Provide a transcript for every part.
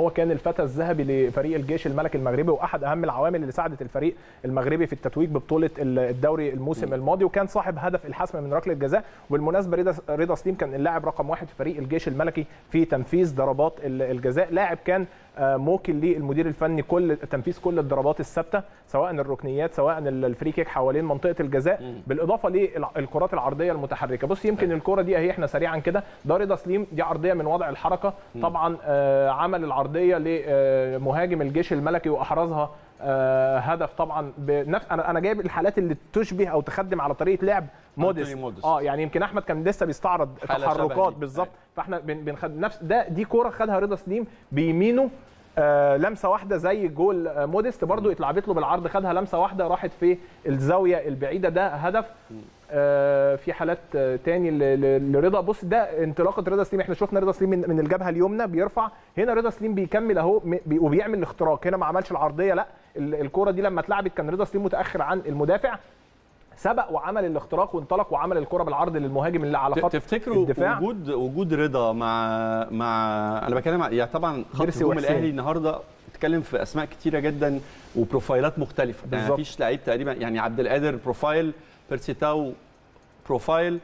هو كان الفتى الذهبي لفريق الجيش الملكي المغربي واحد اهم العوامل اللي ساعدت الفريق المغربي في التتويج ببطوله الدوري الموسم الماضي وكان صاحب هدف الحسم من ركله جزاء وبالمناسبه رضا رضا سليم كان اللاعب رقم واحد في فريق الجيش الملكي في تنفيذ ضربات الجزاء لاعب كان موكل للمدير الفني كل تنفيذ كل الضربات الثابته سواء الركنيات سواء الفري كيك حوالين منطقه الجزاء بالاضافه للكرات العرضيه المتحركه بص يمكن الكره دي اهي احنا سريعا كده ده رضا سليم دي عرضيه من وضع الحركه طبعا عمل العرضيه لمهاجم الجيش الملكي واحرزها هدف طبعا بنفس انا انا جايب الحالات اللي تشبه او تخدم على طريقه لعب موديست اه يعني يمكن احمد كان لسه بيستعرض تحركات بالظبط فاحنا بنخد نفس ده دي كوره خدها رضا سليم بيمينه آه لمسه واحده زي جول آه موديست برده اتلعبت له بالعرض خدها لمسه واحده راحت في الزاويه البعيده ده هدف آه في حالات آه تاني لرضا بص ده انطلاقه رضا سليم احنا شفنا رضا سليم من, من الجبهه اليمنى بيرفع هنا رضا سليم بيكمل اهو بي وبيعمل الاختراق هنا ما عملش العرضيه لا الكوره دي لما اتلعبت كان رضا سليم متاخر عن المدافع سبق وعمل الاختراق وانطلق وعمل الكره بالعرض للمهاجم اللي على خط تفتكروا الدفاع وجود وجود رضا مع مع انا بتكلم يعني طبعا خط هجوم الاهلي النهارده بتتكلم في اسماء كتيره جدا وبروفايلات مختلفه بالزبط. يعني مفيش لعيب تقريبا يعني عبد القادر بروفايل بيرسيتاو بروفايل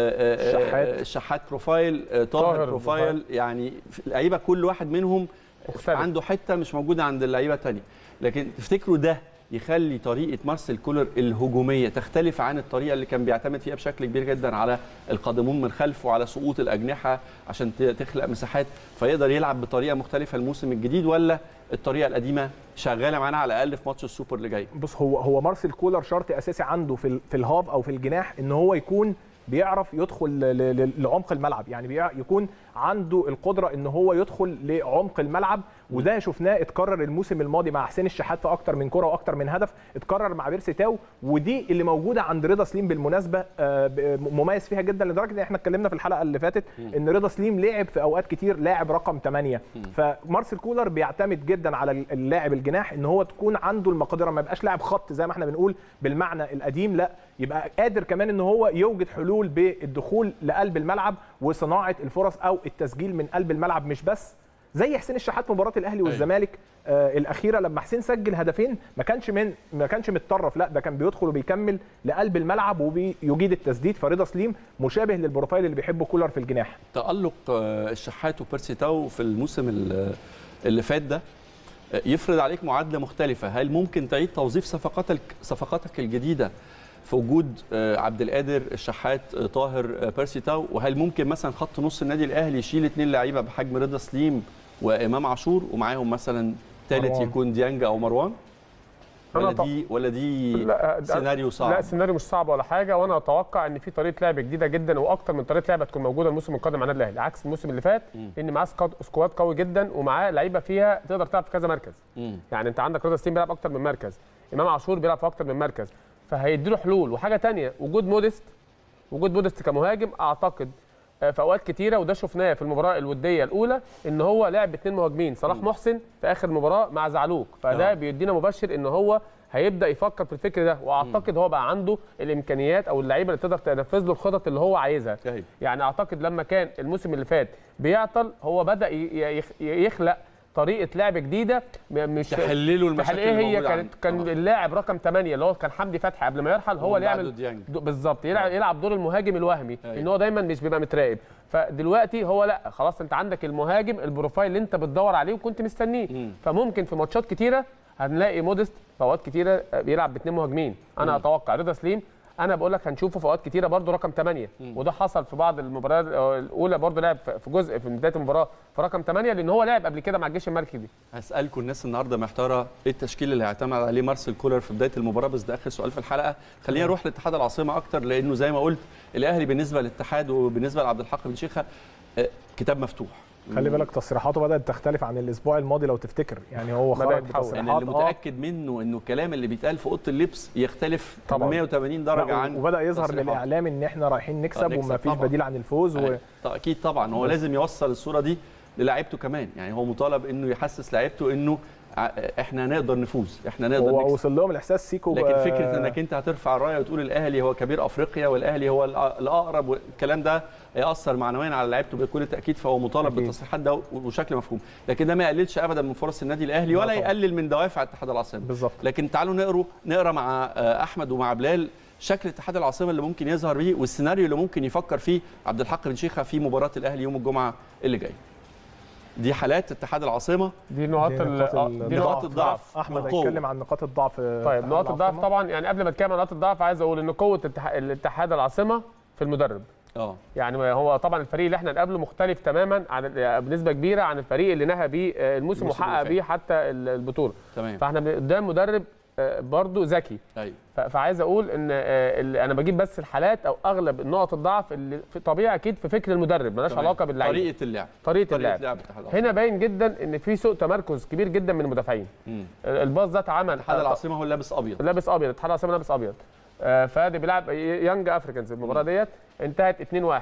شحات شحات بروفايل طاهر بروفايل يعني لعيبه كل واحد منهم مختلف. عنده حته مش موجوده عند اللعيبه الثانيه لكن تفتكروا ده يخلي طريقه مارسيل كولر الهجوميه تختلف عن الطريقه اللي كان بيعتمد فيها بشكل كبير جدا على القادمون من خلف وعلى سقوط الاجنحه عشان تخلق مساحات فيقدر يلعب بطريقه مختلفه الموسم الجديد ولا الطريقه القديمه شغاله معانا على الاقل في ماتش السوبر اللي جاي بص هو هو مارسيل كولر شرط اساسي عنده في في الهاف او في الجناح ان هو يكون بيعرف يدخل لعمق الملعب يعني يكون عنده القدره ان هو يدخل لعمق الملعب وده شفناه اتكرر الموسم الماضي مع حسين الشحات في اكتر من كره واكتر من هدف اتكرر مع بيرسي تاو ودي اللي موجوده عند رضا سليم بالمناسبه مميز فيها جدا لدرجه ان احنا اتكلمنا في الحلقه اللي فاتت ان رضا سليم لعب في اوقات كتير لاعب رقم 8 فمارسيل كولر بيعتمد جدا على اللاعب الجناح ان هو تكون عنده المقدره ما يبقاش لاعب خط زي ما احنا بنقول بالمعنى القديم لا يبقى قادر كمان ان هو يوجد حلول بالدخول لقلب الملعب وصناعه الفرص او التسجيل من قلب الملعب مش بس زي حسين الشحات مباراه الاهلي والزمالك آه الاخيره لما حسين سجل هدفين ما كانش من ما كانش متطرف لا ده كان بيدخل وبيكمل لقلب الملعب وبيجيد التسديد فرضا سليم مشابه للبروفايل اللي بيحبه كولر في الجناح تالق الشحات وبيرسي تاو في الموسم اللي فات ده يفرض عليك معادله مختلفه هل ممكن تعيد توظيف صفقاتك صفقاتك الجديده في وجود عبد القادر الشحات طاهر بيرسي تاو وهل ممكن مثلا خط نص النادي الاهلي يشيل اثنين لعيبه بحجم رضا سليم وامام عاشور ومعاهم مثلا ثالث يكون ديانج او مروان ولا دي ولا دي لا سيناريو صعب لا سيناريو مش صعب ولا حاجه وانا اتوقع ان في طريقه لعب جديده جدا واكتر من طريقه لعب تكون موجوده الموسم القادم مع النادي الاهلي عكس الموسم اللي فات ان معاه سكواد قوي جدا ومعاه لعيبه فيها تقدر تلعب في كذا مركز مم. يعني انت عندك رضا سليم بيلعب اكتر من مركز امام عاشور بيلعب في اكتر من مركز فهيدي له حلول وحاجه ثانيه وجود موديست وجود موديست كمهاجم اعتقد في اوقات كتيره وده شفناه في المباراه الوديه الاولى ان هو لعب باثنين مهاجمين صلاح محسن في اخر مباراه مع زعلوك فده بيدينا مبشر ان هو هيبدا يفكر في الفكر ده واعتقد هو بقى عنده الامكانيات او اللعيبه اللي تقدر تنفذ له الخطط اللي هو عايزها يعني اعتقد لما كان الموسم اللي فات بيعطل هو بدا يخلق طريقه لعب جديده مش تحلله المشاكل ايه هي كانت كان آه. اللاعب رقم 8 اللي هو كان حمدي فتحي قبل ما يرحل هو اللي يعمل بالظبط يلعب يلعب دور المهاجم الوهمي أيه. ان هو دايما مش بيبقى متراقب فدلوقتي هو لا خلاص انت عندك المهاجم البروفايل اللي انت بتدور عليه وكنت مستنيه فممكن في ماتشات كتيره هنلاقي موديست في اوقات كتيره بيلعب باثنين مهاجمين انا م. اتوقع رضا سليم انا بقول لك هنشوفه في اوقات كتيره برده رقم 8 م. وده حصل في بعض المباريات الاولى برده لعب في جزء في بدايه المباراه في رقم 8 لان هو لعب قبل كده مع الجيش الملكي دي هسالكم الناس النهارده محتاره ايه التشكيل اللي هيعتمد عليه مارسيل كولر في بدايه المباراه بس ده اخر سؤال في الحلقه خلينا نروح لاتحاد العاصمه اكتر لانه زي ما قلت الاهلي بالنسبه للاتحاد وبالنسبه لعبد الحق بن شيخه كتاب مفتوح خلي بالك تصريحاته بدات تختلف عن الاسبوع الماضي لو تفتكر يعني هو خرج بتصريحات يعني اللي متاكد منه انه الكلام اللي بيتقال في اوضه اللبس يختلف طبعا 180 درجه عن وبدا يظهر للاعلام ان احنا رايحين نكسب وما فيش بديل عن الفوز و... اكيد طبعا هو لازم يوصل الصوره دي للاعيبته كمان يعني هو مطالب انه يحسس لعيبته انه ع- احنا نقدر نفوز احنا نقدر هو نكسب وصل لهم الاحساس سيكو لكن آه، فكره انك انت هترفع الرايه وتقول الاهلي هو كبير افريقيا والاهلي هو الأ- الاقرب والكلام ده هياثر معنويا على لعيبته بكل تاكيد فهو مطالب أكيد. بالتصريحات ده وشكل مفهوم لكن ده ما يقللش ابدا من فرص النادي الاهلي ولا طبعاً. يقلل من دوافع اتحاد العاصمه بالظبط لكن تعالوا نقروا نقرا مع آه، احمد ومع بلال شكل اتحاد العاصمه اللي ممكن يظهر بيه والسيناريو اللي ممكن يفكر فيه عبد الحق بن شيخه في مباراه الاهلي يوم الجمعه اللي جاي دي حالات اتحاد العاصمه دي نقاط دي ال- نقاط آه، ال- دي نقاط نقاط الضعف احمد والقوة. هيتكلم عن نقاط الضعف طيب نقاط الضعف طبعا يعني قبل ما اتكلم عن نقاط الضعف عايز اقول ان قوه اتح- الاتحاد العاصمه في المدرب اه يعني هو طبعا الفريق اللي احنا نقابله مختلف تماما عن بنسبه كبيره عن الفريق اللي نهى بيه آه، الموسم الموسم وحقق اللي بيه حتى ال- البطوله تمام فاحنا بن- قدام مدرب آه، برضه ذكي ايوه ف- فعايز اقول ان آه، ال- انا بجيب بس الحالات او اغلب نقط الضعف اللي في طبيعي اكيد في فكر المدرب مالهاش تمام. علاقه باللعيبه طريقه اللعب طريقه طريقه اللعب لعب اتحاد العاصمه هنا باين جدا ان في سوء تمركز كبير جدا من المدافعين مم. الباص ده اتعمل اتحاد العاصمه هو اللي لابس ابيض لابس ابيض اتحاد العاصمه لابس ابيض آه، فادي بيلعب يانج افريكانز المباراه ديت انتهت 2-1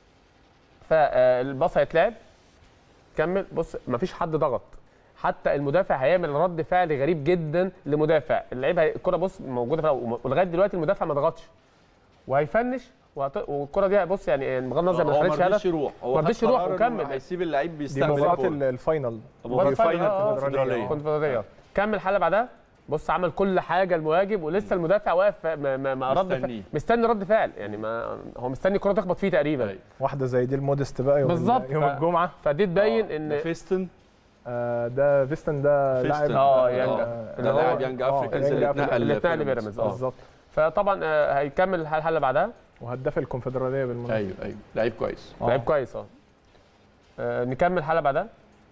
فالباص هيتلعب كمل بص مفيش حد ضغط حتى المدافع هيعمل رد فعل غريب جدا لمدافع اللعيب هي... الكره بص موجوده في الأول. ولغايه دلوقتي المدافع ما ضغطش وهيفنش وهت... والكره دي بص يعني بغض النظر ما هو ما دخلتش رضيش هدف يروح هو ما خد رضيش يروح قرار وكمل. إنه هيسيب اللعيب دي بيستقبل مباراه الكورة. ال- الفاينل مباراة الفاينل، الفاينل آه، آه، الكونفدرالية. الكونفدراليه كمل الحلقه بعدها بص عمل كل حاجه المواجب ولسه المدافع واقف ما, ما, ما رد مستنيه. فعل مستني رد فعل يعني ما هو مستني الكره تخبط فيه تقريبا أيوة. واحده زي دي المودست بقى يوم ال- بالظبط. يوم ف- الجمعه فدي تبين ده ان فيستن آه، ده فيستن ده لاعب فيستن. آه، آه، يانج- آه، اللي هو- لاعب يانج آه، افريكانز يانج اللي أفريكانز. اتنقل اللي اتنقل لبيراميدز. لبيراميدز، آه. آه. بالظبط فطبعا آه، هيكمل الحلقه بعدها وهداف الكونفدراليه بالمناسبه ايوه ايوه لعيب كويس آه. لعيب كويس اه آه، نكمل الحلقه بعدها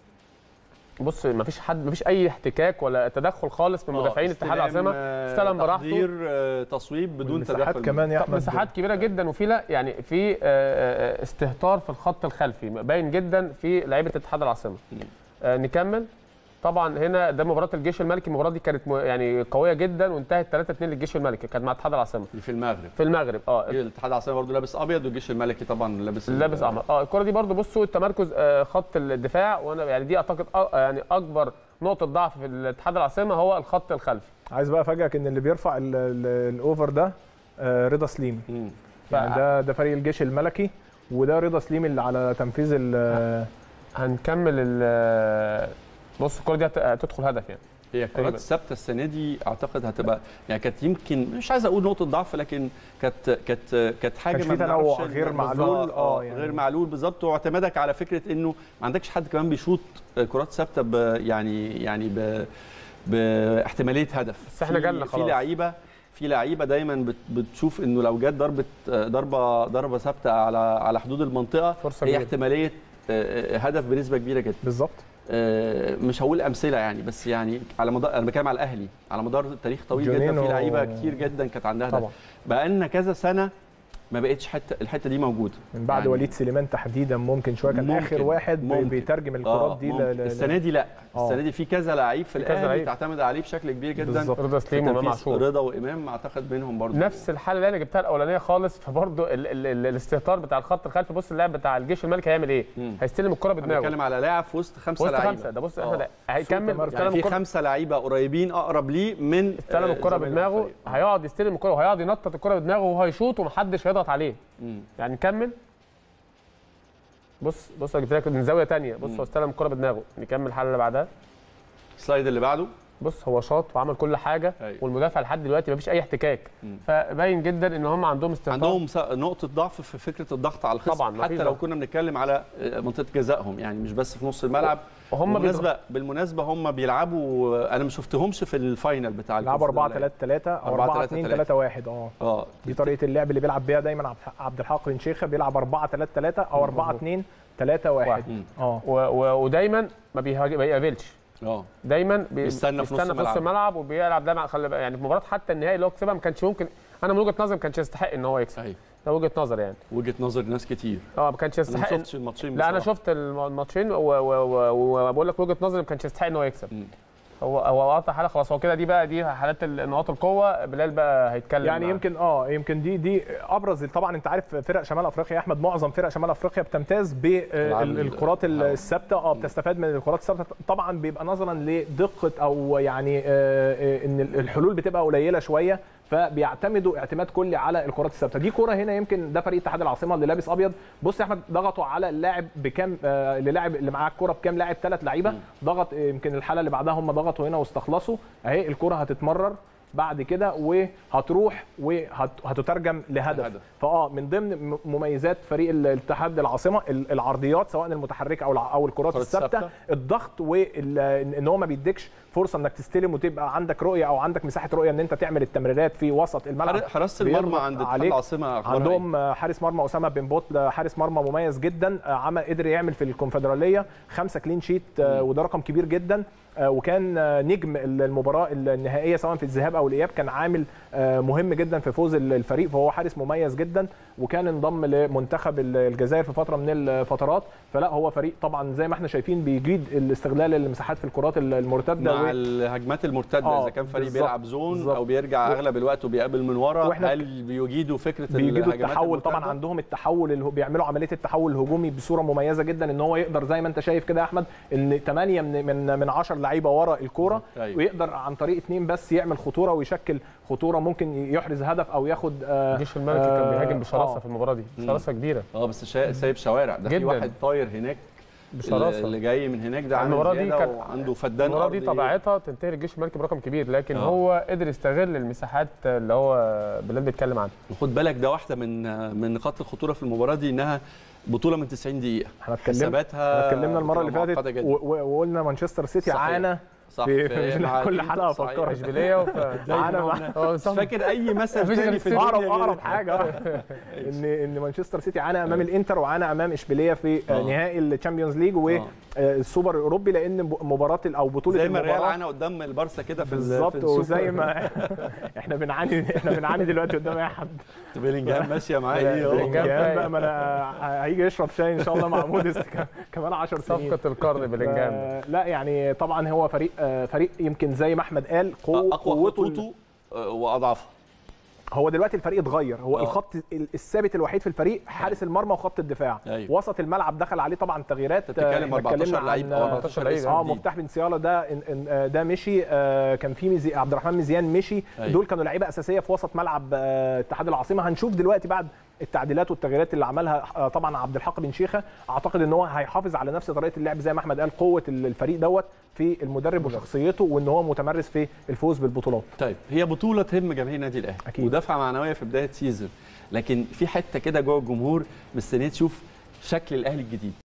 بص مفيش حد مفيش اي احتكاك ولا تدخل خالص من آه، مدافعين اتحاد استلام، العاصمه آه، استلم براحته. تحضير آه، تصويب بدون والمساحات تدخل كمان يا طب احمد مساحات كبيره جدا وفي لا يعني في آه، آه، استهتار في الخط الخلفي باين جدا في لعيبه اتحاد العاصمه مم. آه، نكمل طبعا هنا ده مباراه الجيش الملكي المباراه دي كانت م- يعني قويه جدا وانتهت 3 2 للجيش الملكي كانت مع اتحاد العاصمه اللي في المغرب في المغرب اه الاتحاد العاصمي برضه لابس ابيض والجيش الملكي طبعا لابس ال- لابس احمر اه الكره دي برضو بصوا التمركز آه، خط الدفاع وانا يعني دي اعتقد آه، يعني اكبر نقطه ضعف في الاتحاد العاصمه هو الخط الخلفي عايز بقى افاجئك ان اللي بيرفع ال- ال- الاوفر ده آه، رضا سليم مم. يعني ف- ده ده فريق الجيش الملكي وده رضا سليم اللي على تنفيذ ال- هنكمل ال بص الكره دي هت- هتدخل هدف يعني هي الكرات تقريباً. الثابته السنه دي اعتقد هتبقى يعني كانت يمكن مش عايز اقول نقطه ضعف لكن كانت كانت كانت حاجه كانش ما في تنوع بنعرفش غير إن- معلول، بالظبط، آه، يعني. غير معلول بالظبط واعتمادك على فكره انه ما عندكش حد كمان بيشوط كرات ثابته ب- يعني يعني ب باحتماليه هدف بس إحنا في- جالنا في خلاص. لعيبه في لعيبه دايما بت- بتشوف انه لو جت ضربه ضربه ضربه ثابته على على حدود المنطقه فرصة هي كبيرة. احتماليه آه، آه، هدف بنسبه كبيره جدا بالظبط آه، مش هقول امثله يعني بس يعني على مدار انا بتكلم على الاهلي على مدار تاريخ طويل جدا جونينو- في لعيبه كتير جدا كانت عندها طبعا هدف بقى لنا كذا سنه ما بقتش حته الحته دي موجوده من بعد يعني وليد سليمان تحديدا ممكن شويه كان ممكن، اخر واحد بي- ممكن. بيترجم آه، الكرات دي ل- ممكن. ل- ل- السنه دي لا آه. السنه دي في كذا لعيب في في كذا الاهلي لعيب. تعتمد عليه بشكل كبير جدا بالظبط. رضا في سليم وامام تنفيذ عاشور رضا وامام اعتقد منهم برضه نفس الحاله اللي انا جبتها الاولانيه خالص فبرضه ال ال ال الاستهتار بتاع الخط الخلفي بص اللاعب بتاع الجيش الملكي هيعمل ايه؟ مم. هيستلم الكره أنا بدماغه بتكلم على لاعب في وسط خمسه وسط لعيبه خمسه ده بص آه. احنا ده هيكمل تمركز. يعني استلم في الكره خمسه لعيبه قريبين اقرب ليه من استلم آه، الكره زمايله بدماغه في الفريق. هيقعد يستلم الكره وهيقعد ينطط الكره بدماغه وهو هيشوط ومحدش هيضغط عليه مم. يعني نكمل بص بص انا جبت لك من زاويه ثانيه بص مم. هو استلم الكره بدماغه نكمل الحاله اللي بعدها السلايد اللي بعده بص هو شاط وعمل كل حاجه أيوة. والمدافع لحد دلوقتي مفيش اي احتكاك مم. فباين جدا ان هم عندهم استهتار عندهم س- نقطة ضعف في فكرة الضغط على الخصم طبعاً، مفيش حتى لو ضغط. كنا بنتكلم على آه، منطقة جزائهم يعني مش بس في نص الملعب وهم بالمناسبة بالمناسبة هم بيلعبوا انا ما شفتهمش في الفاينل بتاع لعبوا 4 الكونفدرالية. 3 3 او 4 4 3 2 3. 3 1 اه اه دي طريقه اللعب اللي بيلعب بيها دايما عبد الحق- عبد الحق بن شيخه بيلعب 4 3 3 او 4 2 3 1 مم. اه و... و... ودايما ما بيهاجم ما بيقابلش اه دايما بي... بيستنى في نص بيستنى في نص الملعب. الملعب وبيلعب دايما خلي بالك، يعني في مباراه حتى النهائي اللي هو كسبها ما كانش ممكن انا من وجهه نظري ما كانش يستحق ان هو يكسب صحيح ده وجهه نظر يعني وجهة نظر ناس كتير اه ما كانش انا ما يستحق شفتش الماتشين لا انا بصراحة. شفت الم- الماتشين و- و- و- وبقول لك وجهه نظري ما كانش يستحق ان هو يكسب مم. هو هو قطع حاله خلاص هو كده دي بقى دي حالات ال- نقاط القوه بلال بقى هيتكلم يعني معاه. يمكن اه يمكن دي دي ابرز طبعا انت عارف فرق شمال افريقيا يا احمد معظم فرق شمال افريقيا بتمتاز العاب بالكرات الهواء. الثابته اه بتستفاد من الكرات الثابته طبعا بيبقى نظرا لدقه او يعني آه، آه، ان الحلول بتبقى قليله شويه فبيعتمدوا اعتماد كلي على الكرات الثابته دي كره هنا يمكن ده فريق اتحاد العاصمه اللي لابس ابيض بص يا احمد ضغطوا على اللاعب بكام آه، اللي لاعب اللي معاه الكره بكام لاعب ثلاث لعيبه ضغط آه، يمكن الحاله اللي بعدها هم ضغطوا هنا واستخلصوا اهي الكره هتتمرر بعد كده وهتروح وهتترجم لهدف لهدف. فاه من ضمن م- مميزات فريق الاتحاد العاصمه ال- العرضيات سواء المتحركه او الع- او الكرات الكرات الثابته الثابتة. الضغط وان هو ما بيديكش فرصه انك تستلم وتبقى عندك رؤيه او عندك مساحه رؤيه ان انت تعمل التمريرات في وسط الملعب حر- حراسه المرمى بيضغط عند اتحاد عليك. العاصمه أخبارها إيه؟ عندهم آه، حارس مرمى اسامه بن بوت ده حارس مرمى مميز جدا آه، عمل قدر يعمل في الكونفدراليه خمسه كلين شيت آه، وده رقم كبير جدا آه، وكان آه، نجم المباراه النهائيه سواء في الذهاب او الاياب كان عامل آه، مهم جدا في فوز الفريق فهو حارس مميز جدا وكان انضم لمنتخب الجزائر في فتره من الفترات فلا هو فريق طبعا زي ما احنا شايفين بيجيد الاستغلال المساحات في الكرات المرتده مع و- الهجمات المرتده آه، اذا كان فريق بالظبط، بيلعب زون بالظبط. او بيرجع و- اغلب الوقت وبيقابل من ورا وإحنا هل بيجيدوا فكره بيجيدوا الهجمات التحول طبعا المرتدة؟ عندهم التحول اللي هو بيعملوا عمليه التحول الهجومي بصوره مميزه جدا ان هو يقدر زي ما انت شايف كده يا احمد ان 8 من من من 10 لعيبه ورا الكوره أيوة. ويقدر عن طريق اثنين بس يعمل خطوره ويشكل خطوره ممكن يحرز هدف او ياخد آه، الجيش الملكي كان آه، بيهاجم بشراسه آه. في المباراه دي شراسه كبيره اه بس شا- سايب شوارع ده في جداً. واحد طاير هناك بشراسه اللي جاي من هناك ده عامل المباراه دي زيادة كانت وعنده فدان المباراه دي أرضي. طبيعتها تنتهي الجيش الملكي برقم كبير لكن آه. هو قدر يستغل المساحات اللي هو بلال بيتكلم عنها وخد بالك ده واحده من من نقاط الخطوره في المباراه دي انها بطوله من 90 دقيقه احنا اتكلمنا حساباتها احنا اتكلمنا المره اللي بتبقى فاتت معقدة جداً. و- و- وقلنا مانشستر سيتي صحيح. عانى صح في- في- في مع كل الإنتر، حلقة صحيح. أفكرك. اشبيليه وف... عانى دايماً مع- هو مش صح. فاكر اي مثل مفيش تاني غير في السيتي. اقرب الدنيا اقرب غير- حاجه آه. ان ان مانشستر سيتي عانى امام الانتر وعانى امام اشبيليه في آه، آه. نهائي الشامبيونز ليج آه. والسوبر الاوروبي لان ب- مباراه ال- او بطوله زي ما الريال المباراه عانى قدام البارسا كده في ال- في بالظبط السوبر. وزي ما احنا بنعاني احنا بنعاني دلوقتي قدام اي حد بيلينجهام ماشيه معايا ايه بيلينجهام اهو بلينجهام فايق. بقى ما انا هيجي يشرب شاي ان شاء الله مع موديست ك- كمان 10 سنين صفقه القرن بلينجهام آه، لا يعني طبعا هو فريق آه، فريق يمكن زي ما احمد قال قوه اقوى قوته ال- خطوطه آه، واضعفها هو دلوقتي الفريق اتغير هو آه. الخط ال- الثابت الوحيد في الفريق حارس المرمى وخط الدفاع أيوة. وسط الملعب دخل عليه طبعا تغييرات انت بتتكلم إحنا 14 اتكلمنا لعيب عن- او 14 لعيب. اسم اه جديد. مفتاح بن سياله ده إن- إن- آه، ده مشي آه، كان في مزي عبد الرحمن مزيان مشي أيوة. دول كانوا لعيبه اساسيه في وسط ملعب آه، اتحاد العاصمه هنشوف دلوقتي بعد التعديلات والتغييرات اللي عملها آه، طبعا عبد الحق بن شيخه اعتقد ان هو هيحافظ على نفس طريقه اللعب زي ما احمد قال قوه الفريق دوت في المدرب وشخصيته وان هو متمرس في الفوز بالبطولات طيب هي بطوله تهم جماهير النادي الاهلي أكيد. ودفعه معنويه في بدايه سيزون لكن في حته كده جوه الجمهور مستنيه تشوف شكل الاهلي الجديد